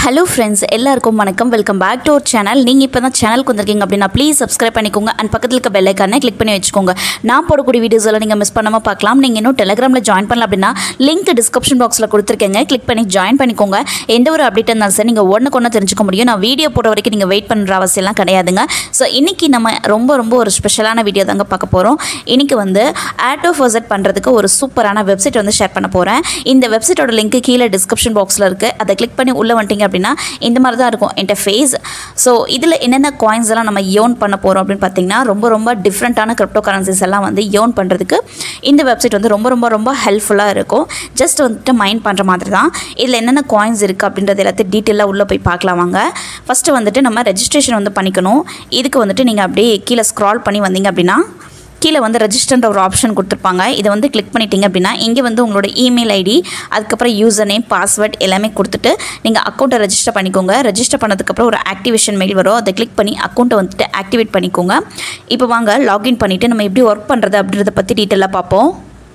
hello friends எல்லாருக்கும் வணக்கம் welcome back to our channel நீங்கள் இப்போ தான் சேனலுக்கு வந்திருக்கீங்க அப்படின்னா ப்ளீஸ் சப்ஸ்கிரைப் பண்ணிக்கோங்க அண்ட் பக்கத்தில் இருக்க பெல் ஐக்கானை கிளிக் பண்ணி வச்சுக்கோங்க நான் போடக்கூடிய வீடியோஸ் எல்லாம் நீங்கள் மிஸ் பண்ணாமல் பார்க்கலாம் நீங்கள் இன்னும் டெலிகிராமில் ஜாயின் பண்ணல அப்படின்னா லிங்க் டிஸ்கிரிப்ஷன் பாக்ஸில் கொடுத்துருக்கேங்க கிளிக் பண்ணி ஜாயின் பண்ணிக்கோங்க எந்த ஒரு அப்டேட் இருந்தாலும் சார் நீங்கள் ஒன்றுக்கு ஒன்று தெரிஞ்சுக்க முடியும் நான் வீடியோ போட வரைக்கும் நீங்கள் வெயிட் பண்ணுற அவசியம்லாம் கிடையாதுங்க ஸோ இன்றைக்கி நம்ம ரொம்ப ரொம்ப ஒரு ஸ்பெஷலான வீடியோ தாங்க பார்க்க போகிறோம் இன்றைக்கி வந்து ஆட்டோ ஃபர்சட் பண்ணுறதுக்கு ஒரு சூப்பரான வெப்சைட் வந்து ஷேர் பண்ண போகிறேன் இந்த வெப்சைட்டோட லிங்க் கீழே டிஸ்கிரிப்ஷன் பாக்ஸில் இருக்குது அதை கிளிக் பண்ணி உள்ளே வந்துட்டீங்க அப்படின்னா இந்த மாதிரி தான் இருக்கும் இன்டர்ஃபேஸ் ஸோ இதில் என்னென்ன காயின்ஸ் எல்லாம் நம்ம யோன் பண்ண போகிறோம் அப்படின்னு பார்த்தீங்கன்னா ரொம்ப ரொம்ப டிஃப்ரெண்ட்டான கிரிப்டோ கரன்சிஸ் எல்லாம் வந்து யோன் பண்ணுறதுக்கு இந்த வெப்சைட் வந்து ரொம்ப ரொம்ப ரொம்ப ஹெல்ப்ஃபுல்லாக இருக்கும் ஜஸ்ட் வந்துட்டு மைண்ட் பண்ணுற மாதிரி தான் இதில் என்னென்ன காயின்ஸ் இருக்குது அப்படின்றது எல்லாத்தையும் டீட்டெயிலாக உள்ளே போய் பார்க்கலாம் வாங்க ஃபஸ்ட்டு வந்துட்டு நம்ம ரெஜிஸ்ட்ரேஷன் வந்து பண்ணிக்கணும் இதுக்கு வந்துட்டு நீங்கள் அப்படியே கீழே ஸ்க்ரால் பண்ணி வந்தீங்க அப்படின்னா கீழே வந்து ரெஜிஸ்டர்ன்ற ஒரு ஆப்ஷன் கொடுத்துருப்பாங்க இதை வந்து கிளிக் பண்ணிட்டீங்க அப்படின்னா இங்கே வந்து உங்களோட இமெயில் ஐடி அதுக்கப்புறம் யூசர் நேம் பாஸ்வேர்ட் எல்லாமே கொடுத்துட்டு நீங்கள் அக்கௌண்ட்டை ரெஜிஸ்டர் பண்ணிக்கோங்க ரெஜிஸ்டர் பண்ணதுக்கப்புறம் ஒரு ஆக்டிவேஷன் மெயில் வரும் அதை கிளிக் பண்ணி அக்கௌண்ட்டை வந்துட்டு ஆக்டிவேட் பண்ணிக்கோங்க இப்போ வாங்க லாகின் பண்ணிவிட்டு நம்ம எப்படி ஒர்க் பண்ணுறது அப்படின்றத பற்றி டீட்டெயிலாக பார்ப்போம்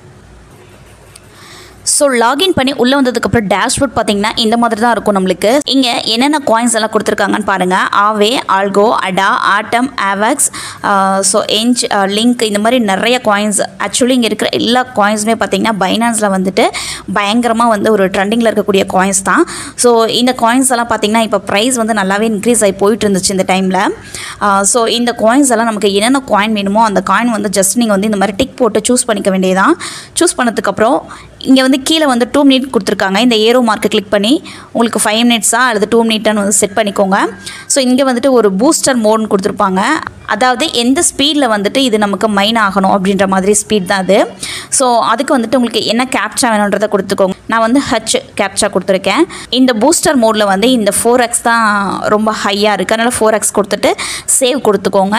ஸோ லாகின் பண்ணி உள்ளே வந்ததுக்கப்புறம் டேஷ்போர்ட் பார்த்தீங்கன்னா இந்த மாதிரி தான் இருக்கும் நம்மளுக்கு இங்கே என்னென்ன காயின்ஸ் எல்லாம் கொடுத்துருக்காங்கன்னு பாருங்கள் ஆவே ஆல்கோ அடா ஆட்டம் ஆவாக்ஸ் ஸோ எஞ்ச் லிங்க் இந்த மாதிரி நிறைய காயின்ஸ் ஆக்சுவலி இங்கே இருக்கிற எல்லா காயின்ஸுமே பார்த்தீங்கன்னா பைனான்ஸில் வந்துட்டு பயங்கரமாக வந்து ஒரு ட்ரெண்டிங்கில் இருக்கக்கூடிய காயின்ஸ் தான் ஸோ இந்த காயின்ஸ் எல்லாம் பார்த்தீங்கன்னா இப்போ ப்ரைஸ் வந்து நல்லாவே இன்க்ரீஸ் ஆகி போயிட்டு இருந்துச்சு இந்த டைமில் ஸோ இந்த காயின்ஸ் எல்லாம் நமக்கு என்னென்ன காயின் வேணுமோ அந்த காயின் வந்து ஜஸ்ட் நீங்கள் வந்து இந்த மாதிரி டிக் போட்டு சூஸ் பண்ணிக்க வேண்டியதான் சூஸ் பண்ணதுக்கப்புறம் இங்கே வந்து கீழே வந்து டூ மினிட் கொடுத்துருக்காங்க இந்த ஏரோ மார்க்கை கிளிக் பண்ணி உங்களுக்கு ஃபைவ் மினிட்ஸாக அல்லது டூ மினிட்டான்னு வந்து செட் பண்ணிக்கோங்க ஸோ இங்கே வந்துட்டு ஒரு பூஸ்டர் மோட்னு கொடுத்துருப்பாங்க அதாவது எந்த ஸ்பீடில் வந்துட்டு இது நமக்கு மைன் ஆகணும் அப்படின்ற மாதிரி ஸ்பீட் தான் அது ஸோ அதுக்கு வந்துட்டு உங்களுக்கு என்ன கேப்சா வேணுன்றதை கொடுத்துக்கோங்க நான் வந்து ஹச் கேப்சா கொடுத்துருக்கேன் இந்த பூஸ்டர் மோடில் வந்து இந்த ஃபோர் எக்ஸ் தான் ரொம்ப ஹையாக இருக்குது அதனால் ஃபோர் எக்ஸ் கொடுத்துட்டு சேவ் கொடுத்துக்கோங்க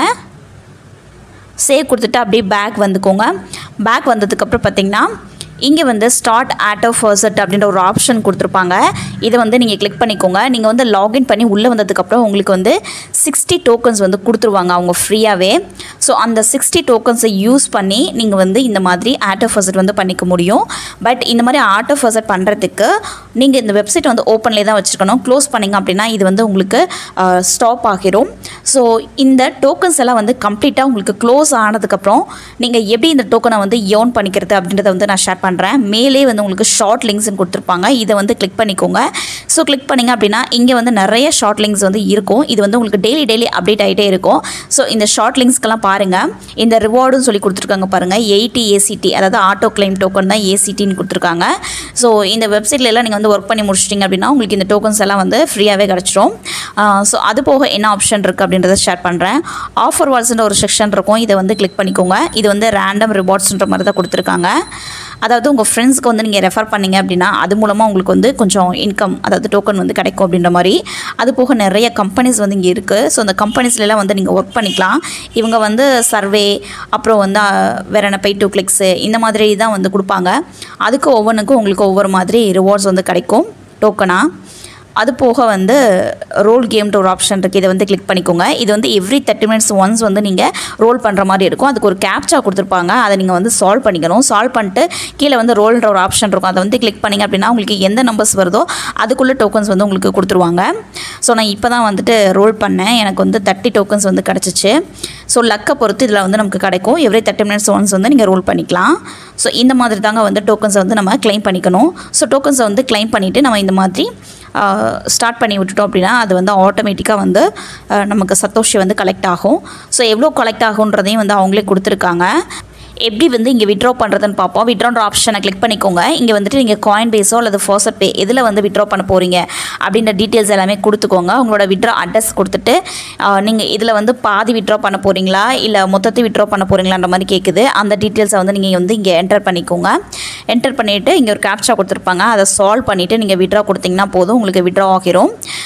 சேவ் கொடுத்துட்டு அப்படியே பேக் வந்துக்கோங்க பேக் வந்ததுக்கப்புறம் பார்த்தீங்கன்னா இங்கே வந்து ஸ்டார்ட் ஆட்டோ ஃபர்சட் அப்படின்ற ஒரு ஆப்ஷன் கொடுத்துருப்பாங்க இதை வந்து நீங்கள் கிளிக் பண்ணிக்கோங்க நீங்கள் வந்து லாகின் பண்ணி உள்ளே வந்ததுக்கப்புறம் உங்களுக்கு வந்து சிக்ஸ்டி டோக்கன்ஸ் வந்து கொடுத்துருவாங்க அவங்க ஃப்ரீயாகவே ஸோ அந்த சிக்ஸ்டி டோக்கன்ஸை யூஸ் பண்ணி நீங்கள் வந்து இந்த மாதிரி ஆட்டோ ஃபர்சட் வந்து பண்ணிக்க முடியும் பட் இந்த மாதிரி ஆட்டோ ஃபர்சட் பண்ணுறதுக்கு நீங்கள் இந்த வெப்சைட் வந்து ஓப்பன்லேயே தான் வச்சுருக்கணும் க்ளோஸ் பண்ணிங்க அப்படின்னா இது வந்து உங்களுக்கு ஸ்டாப் ஆகிரும் ஸோ இந்த டோக்கன்ஸ் எல்லாம் வந்து கம்ப்ளீட்டாக உங்களுக்கு க்ளோஸ் ஆனதுக்கப்புறம் நீங்கள் எப்படி இந்த டோக்கனை வந்து யோன் பண்ணிக்கிறது அப்படின்றத வந்து நான் ஷேர் பண்ணுறேன் மேலே வந்து உங்களுக்கு ஷார்ட் லிங்க்ஸ்னு கொடுத்துருப்பாங்க இதை வந்து கிளிக் பண்ணிக்கோங்க ஸோ கிளிக் பண்ணிங்க அப்படின்னா இங்கே வந்து நிறைய ஷார்ட் லிங்க்ஸ் வந்து இருக்கும் இது வந்து உங்களுக்கு டெய்லி டெய்லி அப்டேட் ஆகிட்டே இருக்கும் ஸோ இந்த ஷார்ட் லிங்க்ஸ்க்கெல்லாம் பாருங்கள் இந்த ரிவார்டுன்னு சொல்லி கொடுத்துருக்காங்க பாருங்கள் எயிட்டி ஏசிடி அதாவது ஆட்டோ கிளைம் டோக்கன் தான் ஏசிடின்னு கொடுத்துருக்காங்க ஸோ இந்த வெப்சைட்ல எல்லாம் நீங்கள் வந்து ஒர்க் பண்ணி முடிச்சிட்டிங்க அப்படின்னா உங்களுக்கு இந்த டோக்கன்ஸ் எல்லாம் வந்து ஃப்ரீயாகவே கிடச்சிரும் ஸோ அது போக என்ன ஆப்ஷன் இருக்குது அப்படின்றத ஷேர் பண்ணுறேன் ஆஃபர் வால்ஸ்ன்ற ஒரு செக்ஷன் இருக்கும் இதை வந்து கிளிக் பண்ணிக்கோங்க இது வந்து ரேண்டம் ரிவார்ட்ஸ்ன்ற மாதிரி தான் கொடுத்துருக்காங்க அதாவது உங்கள் ஃப்ரெண்ட்ஸ்க்கு வந்து நீங்கள் ரெஃபர் பண்ணீங்க அப்படின்னா அது மூலமாக உங்களுக்கு வந்து கொஞ்சம் இன்கம் அதாவது டோக்கன் வந்து கிடைக்கும் அப்படின்ற மாதிரி அது போக நிறைய கம்பெனிஸ் வந்து இங்கே இருக்குது ஸோ அந்த கம்பெனிஸ்லாம் வந்து நீங்கள் ஒர்க் பண்ணிக்கலாம் இவங்க வந்து சர்வே அப்புறம் வந்து வேறு என்ன பை டூ கிளிக்ஸு இந்த மாதிரி தான் வந்து கொடுப்பாங்க அதுக்கு ஒவ்வொன்றுக்கும் உங்களுக்கு ஒவ்வொரு மாதிரி ரிவார்ட்ஸ் வந்து கிடைக்கும் டோக்கனாக அது போக வந்து ரோல் கேம்ன்ற ஒரு ஆப்ஷன் இருக்குது இதை வந்து கிளிக் பண்ணிக்கோங்க இது வந்து எவ்ரி தேர்ட்டி மினிட்ஸ் ஒன்ஸ் வந்து நீங்கள் ரோல் பண்ணுற மாதிரி இருக்கும் அதுக்கு ஒரு கேப்சா கொடுத்துருப்பாங்க அதை நீங்கள் வந்து சால்வ் பண்ணிக்கணும் சால்வ் பண்ணிட்டு கீழே வந்து ரோல்ன்ற ஒரு ஆப்ஷன் இருக்கும் அதை வந்து கிளிக் பண்ணிங்க அப்படின்னா உங்களுக்கு எந்த நம்பர்ஸ் வருதோ அதுக்குள்ளே டோக்கன்ஸ் வந்து உங்களுக்கு கொடுத்துருவாங்க ஸோ நான் இப்போ தான் வந்துட்டு ரோல் பண்ணேன் எனக்கு வந்து தேர்ட்டி டோக்கன்ஸ் வந்து கிடச்சிச்சு ஸோ லக்கை பொறுத்து இதில் வந்து நமக்கு கிடைக்கும் எவ்ரி தேர்ட்டி மினிட்ஸ் ஒன்ஸ் வந்து நீங்கள் ரோல் பண்ணிக்கலாம் ஸோ இந்த மாதிரி தாங்க வந்து டோக்கன்ஸை வந்து நம்ம கிளைம் பண்ணிக்கணும் ஸோ டோக்கன்ஸை வந்து கிளைம் பண்ணிவிட்டு நம்ம இந்த மாதிரி ஸ்டார்ட் பண்ணி விட்டுட்டோம் அப்படின்னா அது வந்து ஆட்டோமேட்டிக்காக வந்து நமக்கு சத்தோஷி வந்து கலெக்ட் ஆகும் ஸோ எவ்வளோ கலெக்ட் ஆகுன்றதையும் வந்து அவங்களே கொடுத்துருக்காங்க எப்படி வந்து இங்கே விட்ரா பண்ணுறதுன்னு பார்ப்போம் விட்ரான்ற ஆப்ஷனை கிளிக் பண்ணிக்கோங்க இங்கே வந்துட்டு நீங்கள் காயின் பேஸோ அல்லது ஃபோசட் பே எதில் வந்து விட்ரா பண்ண போகிறீங்க அப்படின்ற டீட்டெயில்ஸ் எல்லாமே கொடுத்துக்கோங்க உங்களோட விட்ரா அட்ரஸ் கொடுத்துட்டு நீங்கள் இதில் வந்து பாதி விட்ரா பண்ண போகிறீங்களா இல்லை மொத்தத்தை விட்ரா பண்ண போகிறீங்களான்ற மாதிரி கேட்குது அந்த டீட்டெயில்ஸை வந்து நீங்கள் வந்து இங்கே என்டர் பண்ணிக்கோங்க என்டர் பண்ணிவிட்டு இங்கே ஒரு கேப்சா கொடுத்துருப்பாங்க அதை சால்வ் பண்ணிவிட்டு நீங்கள் விட்ரா கொடுத்தீங்கன்னா போதும் உங்களுக்கு விட்ரா ஆகிரும்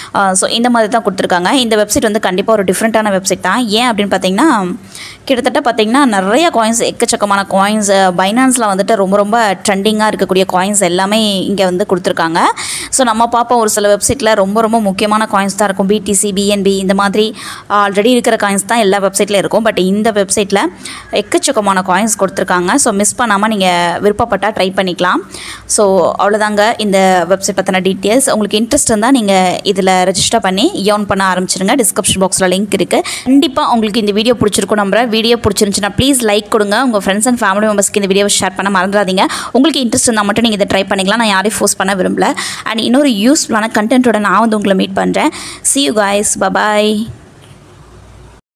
ஸோ இந்த மாதிரி தான் கொடுத்துருக்காங்க இந்த வெப்சைட் வந்து கண்டிப்பாக ஒரு டிஃப்ரெண்ட்டான வெப்சைட் தான் ஏன் அப்படின்னு பார்த்தீங்கன்னா கிட்டத்தட்ட பார்த்தீங்கன்னா நிறைய காயின்ஸ் எக்கச்சக்கமான காயின்ஸ் பைனான்ஸில் வந்துட்டு ரொம்ப ரொம்ப ட்ரெண்டிங்காக இருக்கக்கூடிய காயின்ஸ் எல்லாமே இங்கே வந்து கொடுத்துருக்காங்க ஸோ நம்ம பார்ப்போம் ஒரு சில வெப்சைட்டில் ரொம்ப ரொம்ப முக்கியமான காயின்ஸ் தான் இருக்கும் பிடிசி பிஎன்பி இந்த மாதிரி ஆல்ரெடி இருக்கிற காயின்ஸ் தான் எல்லா வெப்சைட்லையும் இருக்கும் பட் இந்த வெப்சைட்டில் எக்கச்சக்கமான காயின்ஸ் கொடுத்துருக்காங்க ஸோ மிஸ் பண்ணாமல் நீங்கள் விருப்பப்பட்டால் ட்ரை பண்ணிக்கலாம் ஸோ அவ்வளோதாங்க இந்த வெப்சைட் பற்றின டீட்டெயில்ஸ் உங்களுக்கு இன்ட்ரெஸ்ட் இருந்தால் நீங்கள் இதில் ரெஜிஸ்டர் பண்ணி ஏர்ன் பண்ண ஆரம்பிச்சிருங்க டிஸ்கிரிப்ஷன் பாக்ஸில் லிங்க் இருக்குது கண்டிப்பாக உங்களுக்கு இந்த வீடியோ பிடிச்சிருக்கும் நம்புறேன் வீடியோ பிடிச்சிருந்துச்சுன்னா ப்ளீஸ் லைக் கொடுங்க உங்கள் ஃப்ரெண்ட்ஸ் அண்ட் ஃபேமிலி மெம்பர்ஸ்க்கு இந்த வீடியோவை ஷேர் பண்ண மறந்துடாதீங்க உங்களுக்கு இன்ட்ரெஸ்ட் இருந்தால் மட்டும் நீங்கள் இதை ட்ரை பண்ணிக்கலாம் நான் யாரையும் ஃபோர்ஸ் பண்ண விரும்பல அண்ட் இன்னொரு யூஸ்ஃபுல்லான கண்டென்ட்டோட நான் வந்து உங்களை மீட் பண்ணுறேன் see you guys bye bye